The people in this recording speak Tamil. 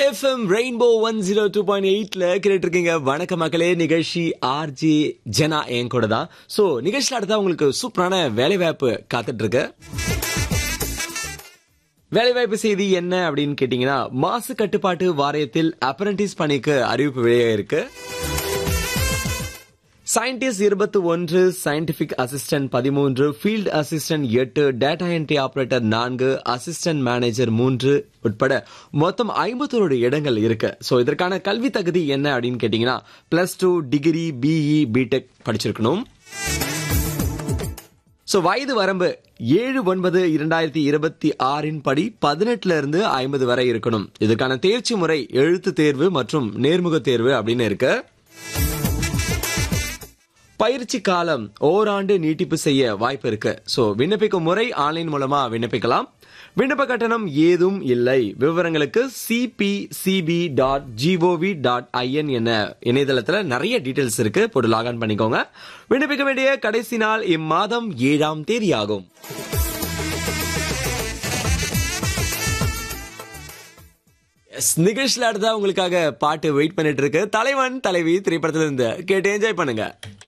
FM rainbow one zero two point எயிட்ல கேட்டு இருக்கீங்க வணக்க மக்களே நிகழ்ச்சி ஆர்ஜி ஜனா என் கூட தான் ஸோ நிகழ்ச்சியில் அடுத்தா உங்களுக்கு சூப்பரான வேலைவாய்ப்பு காத்துட்டு இருக்கு வேலைவாய்ப்பு செய்தி என்ன அப்படின்னு கேட்டீங்கன்னா மாசு கட்டுப்பாட்டு வாரியத்தில் அப்ரண்டிஸ் பணிக்கு அறிவிப்பு வெளியே இருக்கு சயின்டிஸ்ட் இருபத்தி ஒன்று சயின்டிபிக் அசிஸ்டன்ட் பதிமூன்று ஃபீல்ட் அசிஸ்டன்ட் எட்டு டேட்டா என்ட்ரி ஆபரேட்டர் நான்கு அசிஸ்டன்ட் மேனேஜர் மூன்று உட்பட மொத்தம் ஐம்பத்தோரு இடங்கள் இருக்கு ஸோ இதற்கான கல்வி தகுதி என்ன அப்படின்னு கேட்டீங்கன்னா plus two degree BE BTech படிச்சிருக்கணும் ஸோ வயது வரம்பு ஏழு ஒன்பது இரண்டாயிரத்தி இருபத்தி ஆறின் படி பதினெட்டுல இருந்து ஐம்பது வரை இருக்கணும் இதுக்கான தேர்ச்சி முறை எழுத்து தேர்வு மற்றும் நேர்முக தேர்வு அப்படின்னு இருக்கு பயிற்சி காலம் ஓராண்டு நீட்டிப்பு செய்ய வாய்ப்பு இருக்கு சோ விண்ணப்பிக்கும் முறை ஆன்லைன் மூலமா விண்ணப்பிக்கலாம் விண்ணப்ப கட்டணம் ஏதும் இல்லை விவரங்களுக்கு CPCB dot GOV dot IN என இணையதளத்துல நிறைய டீடைல்ஸ் இருக்கு போட்டு லாக்ஆன் பண்ணிக்கோங்க விண்ணப்பிக்க வேண்டிய கடைசி நாள் இம்மாதம் ஏழாம் தேதி ஆகும் எஸ் நிகழ்ச்சியில் அடுத்தா உங்களுக்காக பாட்டு வெயிட் பண்ணிட்டு இருக்கு தலைவன் தலைவி திரைப்படத்துல இருந்து கேட்டு என்ஜாய் பண்ணுங்க